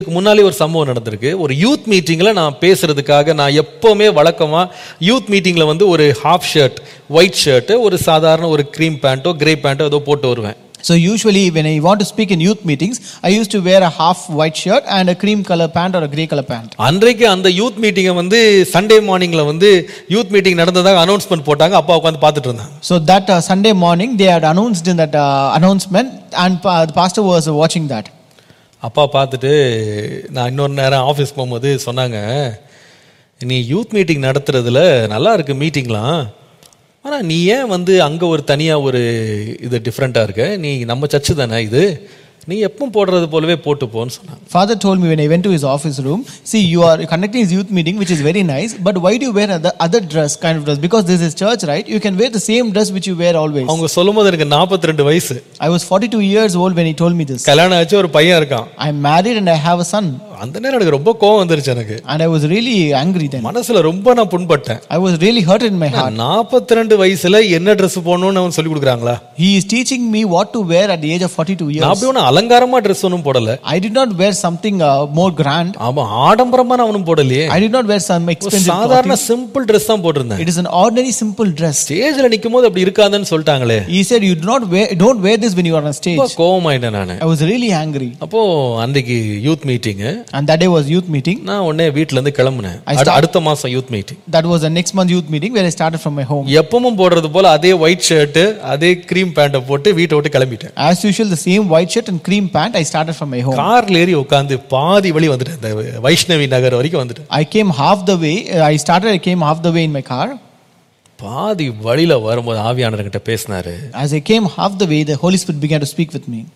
இதுக்கு முன்னாலே ஒரு சம்பவம் நடந்திருக்கு ஒரு யூத் மீட்டிங்ல நான் பேசுறதுக்காக நான் எப்பவுமே வழக்கமா யூத் மீட்டிங்ல வந்து ஒரு ஹாஃப் ஷர்ட் ஒயிட் ஷர்ட் ஒரு சாதாரண ஒரு க்ரீம் பேண்ட்டோ கிரே பேண்ட்டோ ஏதோ போட்டு வருவேன் So usually when I want to speak in youth meetings, I used to wear a half white shirt and a cream color pant or a grey color pant. அன்றைக்கு அந்த youth மீட்டிங்கை வந்து Sunday மார்னிங்ல வந்து youth meeting நடந்ததாக announcement போட்டாங்க அப்பா உட்காந்து பார்த்துட்டு இருந்தாங்க So that uh, Sunday morning they had announced in that uh, announcement and pa- the pastor was watching that. அப்பா பார்த்துட்டு நான் இன்னொரு நேரம் ஆஃபீஸ் போகும்போது சொன்னாங்க நீ யூத் மீட்டிங் நடத்துறதுல நல்லா இருக்கு மீட்டிங்லாம் ஆனால் நீ ஏன் வந்து அங்கே ஒரு தனியாக ஒரு இது டிஃப்ரெண்ட்டாக இருக்க நீ நம்ம சர்ச்சு தானே இது நீ எப்பவும் போடுறது போலவே போட்டு போன்னு சொன்னாங்க Father told me when I went to his office room, see, you are conducting his youth meeting, which is very nice, but why do you wear other, other dress, kind of dress? Because this is church, right? You can wear the same dress which you wear always. அவங்க சொல்லும்போது எனக்கு நாற்பத்தி ரெண்டு வயசு I was 42 years old when he told me this. கல்யாணம் ஆச்சு ஒரு பையன் இருக்கான் I'm married and I have a son. அந்த நேரம் எனக்கு ரொம்ப கோவம் வந்துருச்சு எனக்கு And I was really angry then. மனசுல ரொம்ப நான் புண்பட்டேன் I was really hurt in my heart. நாற்பத்தி ரெண்டு வயசுல என்ன ட்ரெஸ் போடணும்னு அவன் சொல்லி கொடுக்குறாங்களா He is teaching me what to wear at the age of 42 நான் years. அப்படி ஒன்றும் அலங்காரமா ட்ரெஸ் ஒன்றும் போடல I did not wear something uh, more grand. அவன் ஆடம்பரமா நான் அவனும் போடலையே I did not wear some ஒரு expensive சாதாரண clothing. சிம்பிள் ட்ரெஸ் தான் போட்டிருந்தேன் It is an ordinary simple dress. ஸ்டேஜ்ல நிக்கும் போது அப்படி இருக்காதுன்னு சொல்லிட்டாங்களே He said, You do not wear, don't wear this when you are on stage. ரொம்ப கோவமாயிட்டேன் நானு I was really angry. அப்போ அன்றைக்கு youth meeting And that day was youth meeting. நான் உடனே வீட்ல இருந்து கிளம்புனேன் I அடு- அடுத்த மாசம் youth meeting That was the next month youth meeting where I started from my home. எப்பவும் போடுறது போல அதே ஒயிட் ஷர்ட் அதே கிரீம் பேண்ட்டை போட்டு வீட்டை விட்டு கிளம்பிட்டேன் As usual, the same white shirt and cream pant, I started from my home. கார்ல ஏறி உட்காந்து பாதி வழி வந்துட்டேன் இந்த வைஷ்ணவி நகர் வரைக்கும் வந்துட்டேன் I came half the way, uh, I started, I came half the way in my car. பாதி வழியில வரும்போது ஆவியானவர்கிட்ட பேசினாரு As I came half the way, the Holy Spirit began to speak with me.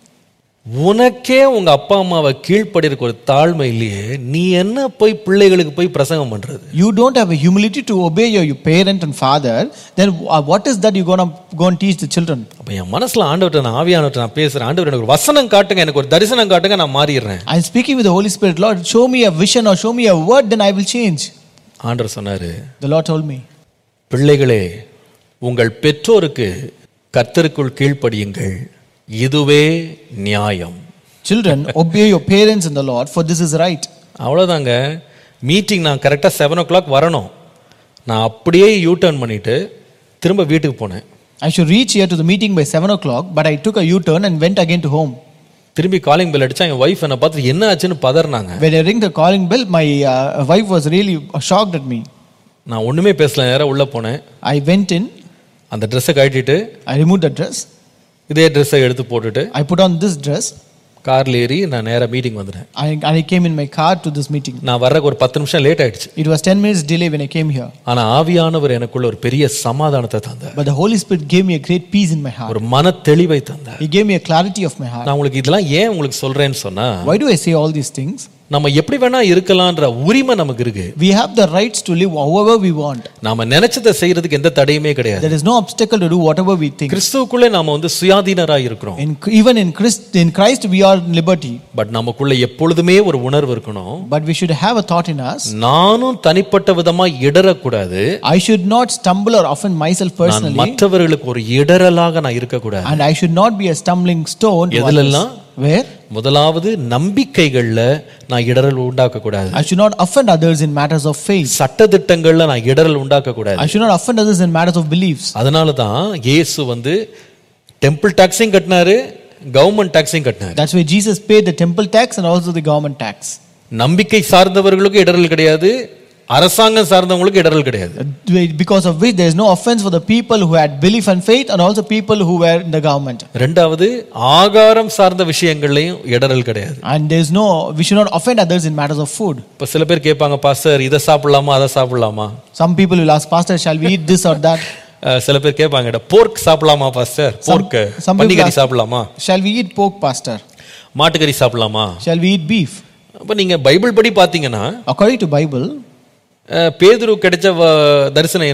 உனக்கே உங்க அப்பா அம்மாவை கீழ்ப்படிறதுக்கு ஒரு தாழ்மை இல்லையே நீ என்ன போய் பிள்ளைகளுக்கு போய் பிரசங்கம் பண்றது You don't have a humility to obey your, your parent and father, then uh, what is that you're going to go and teach the children? அப்ப என் மனசுல ஆண்டவர்கிட்ட நான் ஆவியானவர்கிட்ட நான் பேசுறேன் ஆண்டவர் எனக்கு ஒரு வசனம் காட்டுங்க எனக்கு ஒரு தரிசனம் காட்டுங்க நான் மாறிடுறேன் I'm speaking with the Holy Spirit, Lord, show me a vision or show me a word, then I will change. ஆண்டவர் சொன்னாரு The Lord told me, பிள்ளைகளே உங்கள் பெற்றோருக்கு கர்த்தருக்குள் கீழ்ப்படியுங்கள் இதுவே நியாயம் Children, obey your parents in the Lord, for this is right. அவ்வளோதாங்க meeting நான் கரெக்டாக செவன் ஓ கிளாக் வரணும் நான் அப்படியே யூ டர்ன் பண்ணிட்டு திரும்ப வீட்டுக்கு போனேன் I should reach here to the meeting by 7 o'clock, but I took a U turn and went again to home. திரும்பி காலிங் பெல் அடிச்சா என் ஒய்ஃப் என்னை பார்த்து என்ன ஆச்சுன்னு பதறினாங்க When I rang the calling bell, my uh, wife was really shocked at me. நான் ஒண்ணுமே பேசல நேரம் உள்ள போனேன் I went in, அந்த ட்ரெஸ்ஸை கழட்டிட்டு I removed the dress, இதே ட்ரெஸ்ஸை எடுத்து போட்டுட்டு I put on this dress, கார்ல ஏறி நான் நேரா மீட்டிங் வந்துட்டேன் I, and I came in my car to this meeting. நான் வர்றதுக்கு ஒரு பத்து நிமிஷம் லேட் ஆயிடுச்சு It was 10 minutes delay when I came here, ஆனா ஆவியானவர் எனக்குள்ள ஒரு பெரிய சமாதானத்தை தந்தார் but the Holy Spirit gave me a great peace in my heart. ஒரு மன தெளிவை தந்தார் He gave me a clarity of my heart. நான் உங்களுக்கு இதெல்லாம் ஏன் உங்களுக்கு சொல்றேன்னு சொன்னா Why do I say all these things? நம்ம எப்படி வேணா இருக்கலாம்ன்ற உரிமை நமக்கு இருக்கு We have the rights to live however we want. நாம நினைச்சதை செய்யறதுக்கு எந்த தடையுமே கிடையாது There is no obstacle to do whatever we think. கிறிஸ்துவுக்குள்ளே நாம வந்து சுயாதீனரா இருக்கிறோம் In, even in Christ, in Christ, we are in liberty. But நமக்குள்ள எப்பொழுதுமே ஒரு உணர்வு இருக்கணும் But we should have a thought in us. நானும் தனிப்பட்ட விதமா இடறக்கூடாது I should not stumble or offend myself நான் personally, மற்றவர்களுக்கு ஒரு இடரலாக நான் இருக்கக்கூடாது and I should not be a stumbling stone. To others. எதுலெல்லாம் Where? முதலாவது நம்பிக்கைகள்ல நான் இடரல் உண்டாக்க கூடாது I should not offend others in matters of faith. சட்டதிட்டங்கள்ல நான் இடரல் உண்டாக்க கூடாது I should not offend others in matters of beliefs. அதனால தான் இயேசு வந்து டெம்பிள் டாக்ஸையும் கட்டினாரு கவர்மெண்ட் டாக்ஸையும் கட்டினாரு That's why Jesus paid the temple tax and also the government tax. நம்பிக்கை சார்ந்தவர்களுக்கு இடரல் கிடையாது அரசாங்கம் சார்ந்தவங்களுக்கு இடரல் கிடையாது Because of which there is no offense for the people who had belief and faith and also people who were in the government. ரெண்டாவது ஆகாரம் சார்ந்த விஷயங்கள்லையும் இடரல் கிடையாது And there is no, we should not offend others in matters of food. இப்ப சில பேர் கேட்பாங்க pastor இதை சாப்பிடலாமா அதை சாப்பிடலாமா Some people will ask, Pastor, shall we eat this or that? அஹ் சில பேர் கேட்பாங்க போர்க் சாப்பிடலாமா பாஸ்டர் போர்க் some people பன்னிக்கறி ask- சாப்பிடலாமா Shall we eat pork, Pastor? மாட்டுக்கறி சாப்பிடலாமா Shall we eat beef? அப்ப நீங்க பைபிள் படி பாத்தீங்கன்னா According to Bible, அஹ் பேதுரு கிடைச்ச வ- தரிசனம் என்ன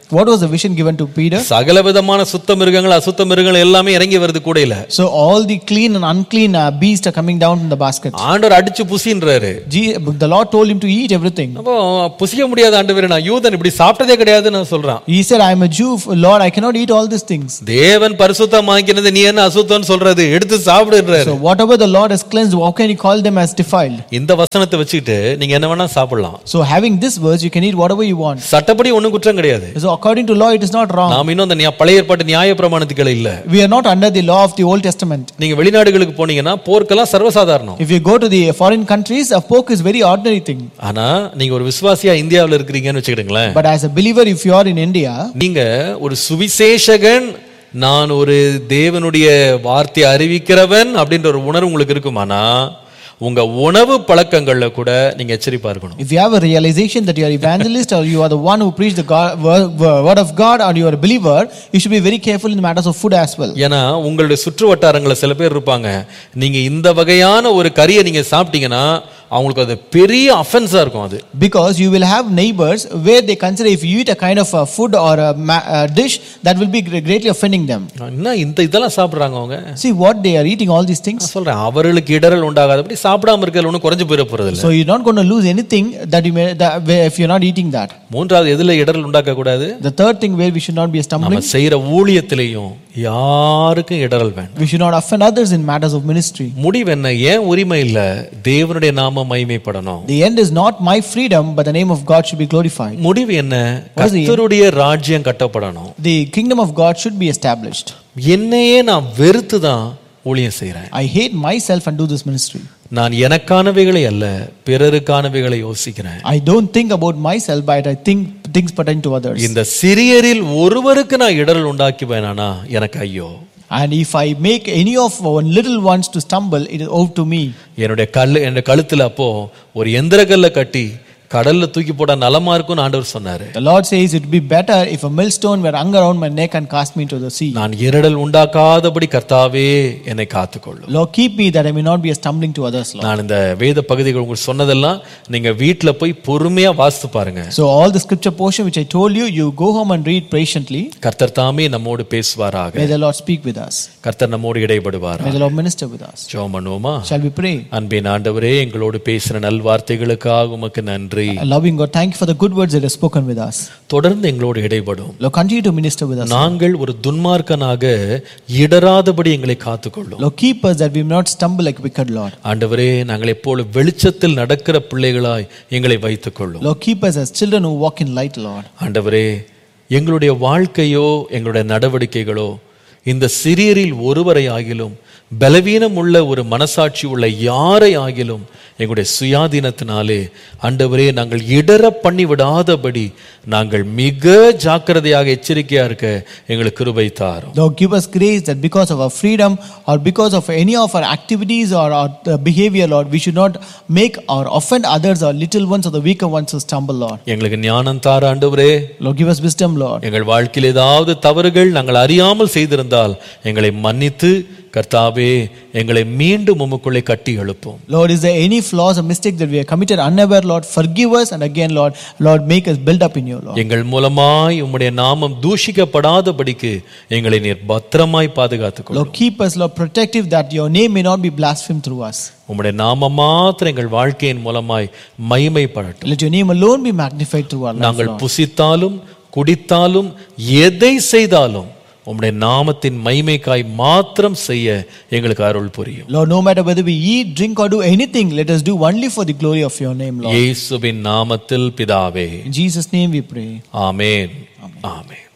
What was the vision given to Peter? சகல விதமான சுத்த மிருகங்கள் அசுத்த மிருகங்கள் எல்லாமே இறங்கி வருது கூடையில So all the clean and unclean uh, beasts are coming down from the basket. ஆண்டவர் அடிச்சு புசின்றாரு Je- the Lord told him to eat everything. அப்போ புசிக்க முடியாத ஆண்டவர் நான் யூதன் இப்படி சாப்பிட்டதே கிடையாதுன்னு நான் சொல்றான் He said, I am a Jew, Lord, I cannot eat all these things. தேவன் பரிசுத்தமாக்கினது நீ என்ன அசுத்தம்னு சொல்றது எடுத்து சாப்பிடுன்றாரு So whatever the Lord has cleansed, how can you call them as defiled? இந்த வசனத்தை வச்சுக்கிட்டு நீங்க என்ன வேணா சாப்பிடலாம் So having this verse, you can eat whatever you want. சட்டப்படி ஒண்ணும் குற்றம் கிடையாது So according to law, it is not wrong. நாம் இன்னும் அந்த நியா- பழைய ஏற்பாட்டு நியாய பிரமாணத்துக்கள் இல்ல We are not under the law of the Old Testament. நீங்க வெளிநாடுகளுக்கு போனீங்கன்னா போர்க்கெல்லாம் சர்வசாதாரணம் If you go to the foreign countries, a pork is very ordinary thing. ஆனா நீங்க ஒரு விசுவாசியா இந்தியாவுல இருக்கிறீங்கன்னு வச்சுக்கிடுங்களேன் But as a believer, if you are in India, நீங்க ஒரு சுவிசேஷகன் நான் ஒரு தேவனுடைய வார்த்தை அறிவிக்கிறவன் அப்படின்ற ஒரு உணர்வு உங்களுக்கு இருக்குமானா உங்க உணவு பழக்கங்கள்ல கூட நீங்க எச்சரிப்பா இருக்கணும் if you have a realization that you are evangelist or you are the one who preach the God, word, word of God or you are a believer, you should be very careful in the matters of food as well. ஏன்னா உங்களுடைய சுற்று வட்டாரங்கள சில பேர் இருப்பாங்க நீங்க இந்த வகையான ஒரு கறியை நீங்க சாப்பிட்டீங்கன்னா அவங்களுக்கு அது பெரிய அஃபென்ஸா இருக்கும் அது Because you will have neighbors where they consider if you eat a kind of a food or a, ma- a dish, that will be gre- greatly offending them. என்ன இந்த இதெல்லாம் சாப்பிடுறாங்க அவங்க See what they are eating, all these things. நான் சொல்றேன் அவர்களுக்கு இடரல் உண்டாகாதபடி சாப்பிடாம இருக்கிறது ஒன்றும் குறைஞ்சு போயிட போறது இல்ல So you're not going to lose anything that you may, that, where- if you're not eating that. மூன்றாவது எதுல இடரல் உண்டாக்க கூடாது The third thing where we should not be stumbling, நம்ம செய்யற ஊழியத்திலையும் யாருக்கும் இடரல் வேண்டாம் we should not offend others in matters of ministry. முடிவு என்ன ஏன் உரிமை இல்ல தேவனுடைய நாம மகிமைப்படணும் The end is not my freedom, but the name of God should be glorified. முடிவு என்ன What is the end? கர்த்தருடைய ராஜ்யம் கட்டப்படணும் The kingdom of God should be established. என்னையே நான் வெறுத்து தான் ஊழியம் செய்றேன் I hate myself and do this ministry. நான் எனக்கானவைகளை அல்ல பிறருக்கானவைகளை யோசிக்கிறேன் I don't think about myself, but I think things pertain to others. இந்த சிறியரில் ஒருவருக்கு நான் இடரல் உண்டாக்கி வேணானா எனக்கு ஐயோ And if I make any of our little ones to stumble, it is owed to me. என்னுடைய கல் என்னுடைய கழுத்துல அப்போ ஒரு எந்திர கல்லை கட்டி கடல்ல தூக்கி போட நலமா இருக்கும்னு ஆண்டவர் சொன்னாரு The Lord says it would be better if a millstone were hung around my neck and cast me into the sea. நான் இடரல் உண்டாக்காதபடி கர்த்தாவே என்னை காத்துக்கொள்ளும் Lord, keep me that I may not be a stumbling to others, Lord. நான் இந்த வேத பகுதிகள் உங்களுக்கு சொன்னதெல்லாம் நீங்க வீட்ல போய் பொறுமையா வாசித்து பாருங்க So all the scripture portion which I told you, you go home and read patiently. கர்த்தர் தாமே நம்மோடு பேசுவாராக May the Lord speak with us. கர்த்தர் நம்மோடு இடைபடுவாரா May the Lord minister with us. ஜெபம் பண்ணுவோமா Shall we pray? அன்பின் ஆண்டவரே எங்களோடு பேசின நல்வார்த்தைகளுக்காக உமக்கு நன்றி Loving God, thank you for the good words that have spoken with us. தொடர்ந்து எங்களோடு இடைபடும் Lord, continue to minister with us. நாங்கள் ஒரு துன்மார்க்கனாக இடராதபடி எங்களை காத்துக்கொள்ளும் Lord, keep us that we may not stumble like wicked, Lord. ஆண்டவரே நாங்கள் எப்போது வெளிச்சத்தில் நடக்கிற பிள்ளைகளாய் எங்களை வைத்துக்கொள்ளும் Lord, keep us as children who walk in light, Lord. ஆண்டவரே எங்களுடைய வாழ்க்கையோ எங்களுடைய நடவடிக்கைகளோ இந்த சிறியரில் ஒருவரை ஆகிலும் பலவீனம் உள்ள ஒரு மனசாட்சி உள்ள யாரை ஆகிலும் எங்களுடைய சுயாதீனத்தினாலே ஆண்டவரே நாங்கள் இடர பண்ணி விடாதபடி நாங்கள் மிக ஜாக்கிரதையாக எச்சரிக்கையா இருக்க எங்களுக்கு கிருபை தாரும் Lord, give us grace that because of our freedom or because of any of our activities or our uh, behavior, Lord, we should not make or offend others or little ones or the weaker ones to stumble, Lord. எங்களுக்கு ஞானம் தார ஆண்டவரே Lord, give us wisdom, Lord. எங்கள் வாழ்க்கையில் ஏதாவது தவறுகள் நாங்கள் அறியாமல் செய்திருந்தால் எங்களை மன்னித்து கர்த்தாவே எங்களை மீண்டும் உமக்குள்ளே கட்டி எழுப்போம் Lord, is there any flaws or mistakes that we have committed unaware, Lord? Forgive us and again, Lord, Lord, make us build up in you, Lord. எங்கள் மூலமாய் உம்முடைய நாமம் தூஷிக்கப்படாதபடிக்கு எங்களை நீர் பத்திரமாய் பாதுகாத்துக் Lord, keep us, Lord, protective that your name may not be blasphemed through us. உம்முடைய நாமம் மாத்திரம் எங்கள் வாழ்க்கையின் மூலமாய் மகிமைப்படட்டும் Let your name alone be magnified through our lives, நாங்கள் Lord. புசித்தாலும் குடித்தாலும் எதை செய்தாலும் உம்முடைய நாமத்தின் மகிமைக்காய் மாத்திரம் செய்ய எங்களுக்கு அருள் புரியும் Lord, no matter whether we eat, drink, or do anything, let us do only for the glory of your name, Lord. இயேசுவின் நாமத்தில் பிதாவே In Jesus' name we pray. Amen amen